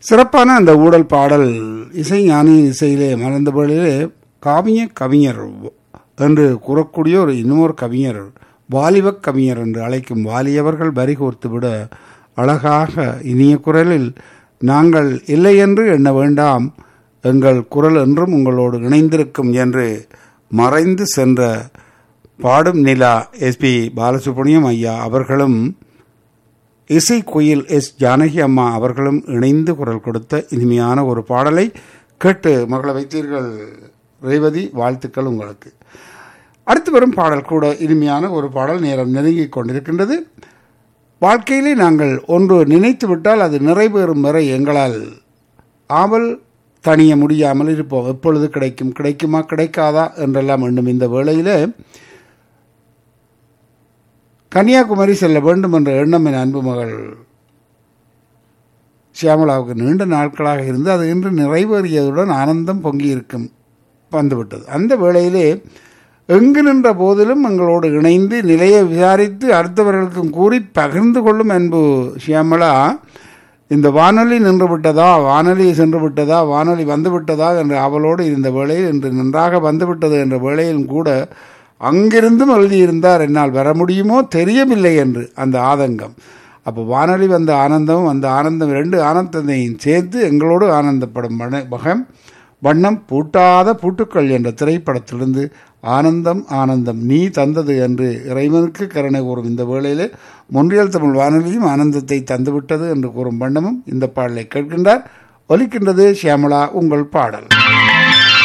சிறப்பான அந்த ஊடல் பாடல் இசை ஞானியின் இசையிலே மலர்ந்த வேளையிலே காவிய கவிஞர் என்று கூறக்கூடிய ஒரு இன்னொரு கவிஞர் வாலிபக் கவிஞர் என்று அழைக்கும் வாலியவர்கள் வரி கோர்த்துவிட அழகாக இனிய குரலில் நாங்கள் இல்லை என்று எண்ண வேண்டாம் எங்கள் குரல் என்றும் உங்களோடு இணைந்திருக்கும் என்று மறைந்து சென்ற பாடும் நிலா எஸ்பி பாலசுப்ரமணியம் ஐயா அவர்களும் இசை கோயில் எஸ் ஜானகி அம்மா அவர்களும் இணைந்து குரல் கொடுத்த இனிமையான ஒரு பாடலை கேட்டு மகளை வைத்தீர்கள் ரேவதி வாழ்த்துக்கள் உங்களுக்கு அடுத்து வரும் பாடல் கூட இனிமையான ஒரு பாடல் நேரம் நெருங்கிக் கொண்டிருக்கின்றது வாழ்க்கையிலே நாங்கள் ஒன்று நினைத்து விட்டால் அது நிறைவேறும் வரை எங்களால் ஆவல் தணிய முடியாமல் இருப்போம் எப்பொழுது கிடைக்கும் கிடைக்குமா கிடைக்காதா என்றெல்லாம் எண்ணும் இந்த வேளையிலே கன்னியாகுமரி செல்ல வேண்டும் என்ற எண்ணம் என் அன்பு மகள் சியாமலாவுக்கு நீண்ட நாட்களாக இருந்து அது இன்று நிறைவேறியதுடன் ஆனந்தம் பொங்கி இருக்கும் வந்துவிட்டது அந்த வேளையிலே எங்கு நின்ற போதிலும் எங்களோடு இணைந்து நிலையை விசாரித்து அடுத்தவர்களுக்கும் கூறி பகிர்ந்து கொள்ளும் அன்பு சியாமலா இந்த வானொலி நின்று விட்டதா வானொலி சென்று விட்டதா வானொலி வந்து விட்டதா என்ற அவளோடு இருந்த வேளையில் இன்று நன்றாக வந்துவிட்டது என்ற வேளையிலும் கூட அங்கிருந்தும் எழுதியிருந்தார் என்னால் வர முடியுமோ தெரியவில்லை என்று அந்த ஆதங்கம் அப்போ வானொலி வந்த ஆனந்தமும் அந்த ஆனந்தம் ரெண்டு ஆனந்தத்தையும் சேர்த்து எங்களோடு ஆனந்தப்படும் வகம் வண்ணம் பூட்டாத பூட்டுக்கள் என்ற திரைப்படத்திலிருந்து ஆனந்தம் ஆனந்தம் நீ தந்தது என்று இறைவனுக்கு கருணை கூறும் இந்த வேளையிலே மொன்றியல் தமிழ் வானொலியும் ஆனந்தத்தை தந்துவிட்டது என்று கூறும் வண்ணமும் இந்த பாடலை கேட்கின்றார் ஒலிக்கின்றது ஷியாமலா உங்கள் பாடல்